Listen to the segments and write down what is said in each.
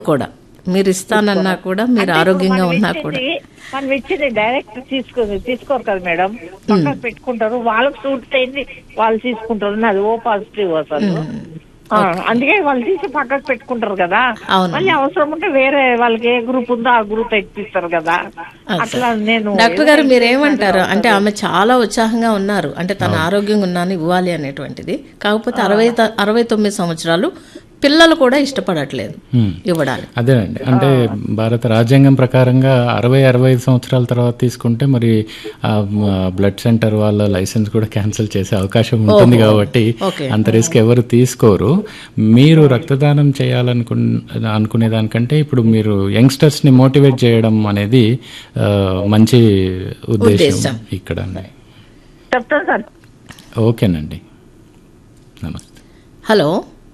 కూడా మీరు ఇస్తానన్నా కూడా మీరు ఆరోగ్యంగా మనం ఉన్నా కూడా ఇచ్చేది- మనం ఇచ్చేది డైరెక్ట్ తీసుకో తీసుకోరు కదా మేడం పక్కన పెట్టుకుంటారు వాళ్ళకి సూట్ అయింది వాళ్ళు తీసుకుంటారు నాది ఓ పాజిటివ్ అసలు ఆ, అందుకే వాళ్ళు తీసి పక్కకు పెట్టుకుంటారు కదా అవును. మళ్ళీ అవసరం ఉంటే వేరే వాళ్ళకి ఏ గ్రూప్ ఉందో ఆ గ్రూప్ ఎక్కిస్తారు కదా అట్లా నేను డాక్టర్ గారు మీరేమంటారు అంటే ఆమె చాలా ఉత్సాహంగా ఉన్నారు అంటే తన ఆరోగ్యంగా ఉన్నాను ఇవ్వాలి అనేటువంటిది కాకపోతే అరవై త- అరవై తొమ్మిది సంవత్సరాలు పిల్లలు కూడా ఇష్టపడట్లేదు హ్మ్. ఇవ్వడానికి అదేనండి అంటే భారత రాజ్యాంగం ప్రకారంగా అరవై అరవై ఐదు సంవత్సరాల తర్వాత తీసుకుంటే మరి ఆ బ్లడ్ సెంటర్ వాళ్ళ లైసెన్స్ కూడా క్యాన్సిల్ చేసే అవకాశం ఉంటుంది కాబట్టి ఓకే. అంత రిస్క్ ఎవరు తీసుకోరు మీరు రక్తదానం చేయాలనుకు అనుకునే దానికంటే ఇప్పుడు మీరు యంగ్స్టర్స్ ని మోటివేట్ చేయడం అనేది ఆ, మంచి ఉద్దేశం ఉద్దేశం. ఇక్కడ చెప్తాను సార్ ఓకేనండి నమస్తే హలో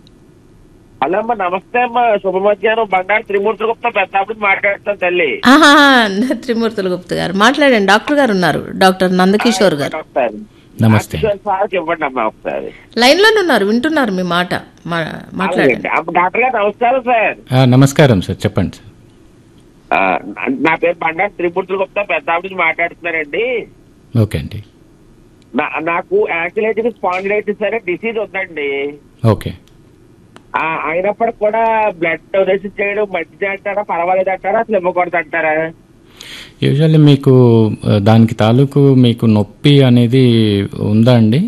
హలో అమ్మా నమస్తే అమ్మా శుభ మధ్యాహ్నం బంగారు త్రిమూర్తి గుప్తా పెద్దాపుడు మాట్లాడుతాను తల్లి ఆహా త్రిమూర్తుల గుప్త గారు మాట్లాడండి డాక్టర్ గారు ఉన్నారు డాక్టర్ నందకిషోర్ గారు ఒకసారి నమస్తే సార్కి ఇవ్వండి అమ్మా ఒకసారి లైన్ లోనే ఉన్నారు వింటున్నారు మీ మాట మా- మాట్లాడండి అమ్మ, డాక్టర్ గారు నమస్కారం సార్ ఆ, నమస్కారం సార్ చెప్పండి సార్ ఆ, నా పేరు బండారు త్రిమూర్తులు గుప్తా పెద్దాపుడు మాట్లాడుతున్నారండి ఓకే అండి నా- నాకు యాంకిలైటిస్ స్పాండిలైటిస్ అనే డిసీజ్ ఉందండి ఓకే ఆ, అయినప్పటికి కూడా బ్లడ్ డొనేషన్ చేయడం మంచిది అంటారా పర్వాలేదు అంటారా అసలు ఇవ్వకూడదు అంటారా యూజువల్లీ మీకు ఆ, దానికి తాలూకు మీకు నొప్పి అనేది ఉందా అండి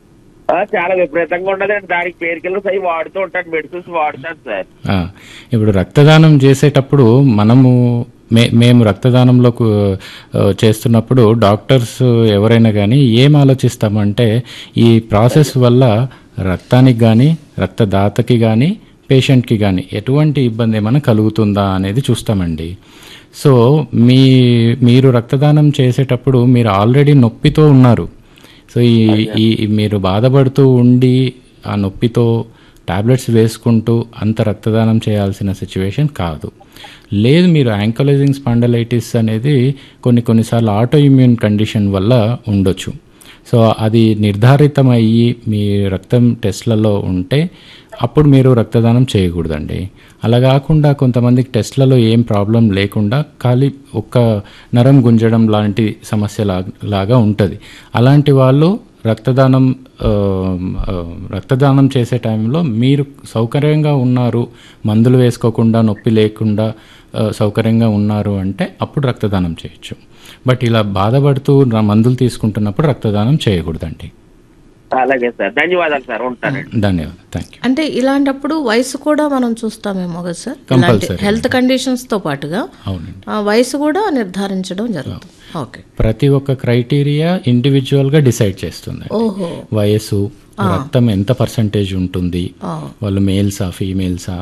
ఆ, చాలా విపరీతంగా ఉండదండి దానికి పేరుకెళ్ళి అవి వాడుతూ ఉంటాను మెడిసిన్స్ వాడుతాను సార్ ఆ, ఇప్పుడు రక్తదానం చేసేటప్పుడు మనము మే మేము రక్తదానంలో కు- ఆ, చేస్తున్నప్పుడు డాక్టర్స్ ఎవరైనా కానీ ఏం ఆలోచిస్తామంటే ఈ ప్రాసెస్ వల్ల రక్తానికి కానీ రక్తదాతకి కానీ పేషెంట్కి కానీ ఎటువంటి ఇబ్బంది ఏమైనా కలుగుతుందా అనేది చూస్తామండి సో మీ మీరు రక్తదానం చేసేటప్పుడు మీరు ఆల్రెడీ నొప్పితో ఉన్నారు సో ఈ ఈ ఈ మీరు బాధపడుతూ ఉండి ఆ నొప్పితో టాబ్లెట్స్ వేసుకుంటూ అంత రక్తదానం చేయాల్సిన సిచ్యువేషన్ కాదు లేదు మీరు యాంకలైజింగ్ స్పాండలైటిస్ అనేది కొన్ని కొన్నిసార్లు ఆటో ఇమ్యూన్ కండిషన్ వల్ల ఉండొచ్చు సో అది నిర్ధారితమయ్యి మీ రక్తం టెస్ట్లలో ఉంటే అప్పుడు మీరు రక్తదానం చేయకూడదండి అలా కాకుండా కొంతమందికి టెస్ట్లలో ఏం ప్రాబ్లం లేకుండా ఖాళీ ఒక్క నరం గుంజడం లాంటి సమస్య లా- లాగా ఉంటుంది అలాంటి వాళ్ళు రక్తదానం ఆ, ఆ, రక్తదానం చేసే టైంలో మీరు సౌకర్యంగా ఉన్నారు మందులు వేసుకోకుండా నొప్పి లేకుండా ఆ, సౌకర్యంగా ఉన్నారు అంటే అప్పుడు రక్తదానం చేయొచ్చు బట్ ఇలా బాధపడుతూ ర- మందులు తీసుకుంటున్నప్పుడు రక్తదానం చేయకూడదండి అలాగే సార్ ధన్యవాదాలు సార్ ఉంటానండి ధన్యవాదాలు థ్యాంక్ యూ అంటే ఇలాంటప్పుడు వయసు కూడా మనం చూస్తామేమో కదా సార్ ఇలాంటి Compulsory. హెల్త్ కండిషన్స్ తో పాటుగా అవునండి ఆ వయసు కూడా నిర్ధారించడం జరుగుతుంది ఓకే ప్రతి ఒక్క క్రైటీరియా ఇండివిజువల్గా డిసైడ్ చేస్తుంది ఓహో వయసు రక్తం ఎంత పర్సంటేజ్ ఉంటుంది ఆ. వాళ్ళు మేల్సా ఫీమేల్సా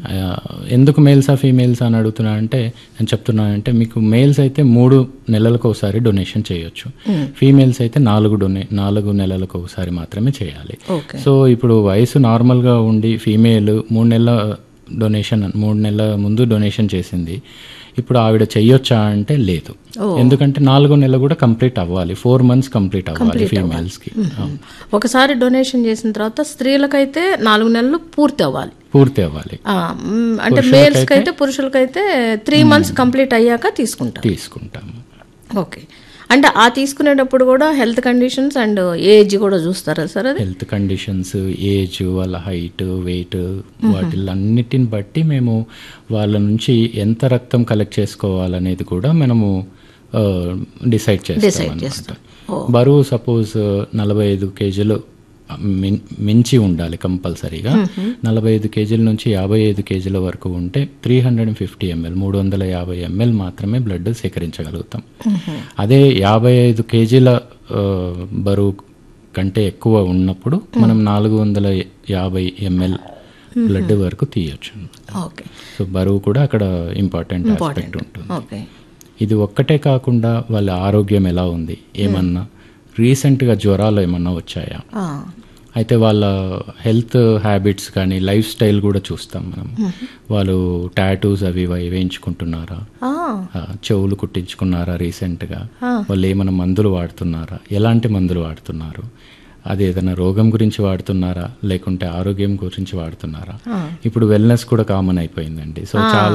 ఎందుకు మేల్సా ఫీమేల్సా అని అడుగుతున్నా అంటే నేను చెప్తున్నా అంటే మీకు మేల్స్ అయితే మూడు నెలలకు ఒకసారి డొనేషన్ చేయొచ్చు ఫీమేల్స్ అయితే నాలుగు డొనే నాలుగు నెలలకు ఒకసారి మాత్రమే చేయాలి ఓకే సో ఇప్పుడు వయసు నార్మల్గా ఉండి ఫీమేల్ మూడు నెలల డొనేషన్ మూడు నెలల ముందు డొనేషన్ చేసింది ఇప్పుడు ఆవిడ చెయ్యొచ్చా అంటే లేదు ఎందుకంటే నాలుగో నెల కూడా కంప్లీట్ అవ్వాలి ఫోర్ మంత్స్ కంప్లీట్ అవ్వాలి ఫీమేల్స్కి ఒకసారి డొనేషన్ చేసిన తర్వాత స్త్రీలకైతే నాలుగు నెలలు పూర్తి అవ్వాలి పూర్తి అవ్వాలి ఆ, మ్, అంటే మేల్స్ కి అయితే పురుషులకైతే త్రీ మంత్స్ కంప్లీట్ అయ్యాక తీసుకుంటారు తీసుకుంటాము ఓకే అంటే ఆ తీసుకునేటప్పుడు కూడా హెల్త్ కండిషన్స్ అండ్ ఏజ్ కూడా చూస్తారా సార్ అది హెల్త్ కండిషన్స్ ఏజ్ వాళ్ళ హైట్ వెయిట్ వాటిలన్నిటిని బట్టి మేము వాళ్ళ నుంచి ఎంత రక్తం కలెక్ట్ చేసుకోవాలనేది కూడా మనము డిసైడ్ చేస్తాం అనమాట బరువు సపోజ్ నలభై ఐదు కేజీలు మిన్- మించి ఉండాలి కంపల్సరీగా నలభై ఐదు కేజీల నుంచి యాభై ఐదు కేజీల వరకు ఉంటే three hundred and fifty ML మూడు వందల యాభై ఎంఎల్ మాత్రమే బ్లడ్ సేకరించగలుగుతాం అదే యాభై ఐదు కేజీల ఆ, బరువు కంటే ఎక్కువ ఉన్నప్పుడు మనం నాలుగు వందల యాభై ఎంఎల్ బ్లడ్ వరకు తీయొచ్చు ఓకే సో బరువు కూడా అక్కడ ఇంపార్టెంట్ ఆస్పెక్ట్ ఉంటుంది ఓకే ఇది ఒక్కటే కాకుండా వాళ్ళ ఆరోగ్యం ఎలా ఉంది ఏమన్నా రీసెంట్గా జ్వరాలు ఏమన్నా వచ్చాయా ఆ, అయితే వాళ్ళ హెల్త్ హ్యాబిట్స్ కానీ లైఫ్ స్టైల్ కూడా చూస్తాం మనం వాళ్ళు టాటూస్ అవి ఇవి వేయించుకుంటున్నారా ఆ, ఆ, చెవులు కుట్టించుకున్నారా రీసెంట్గా వాళ్ళు ఏమైనా మందులు వాడుతున్నారా ఎలాంటి మందులు వాడుతున్నారు అది ఏదైనా రోగం గురించి వాడుతున్నారా లేకుంటే ఆరోగ్యం గురించి వాడుతున్నారా ఇప్పుడు వెల్నెస్ కూడా కామన్ అయిపోయిందండి సో చాలా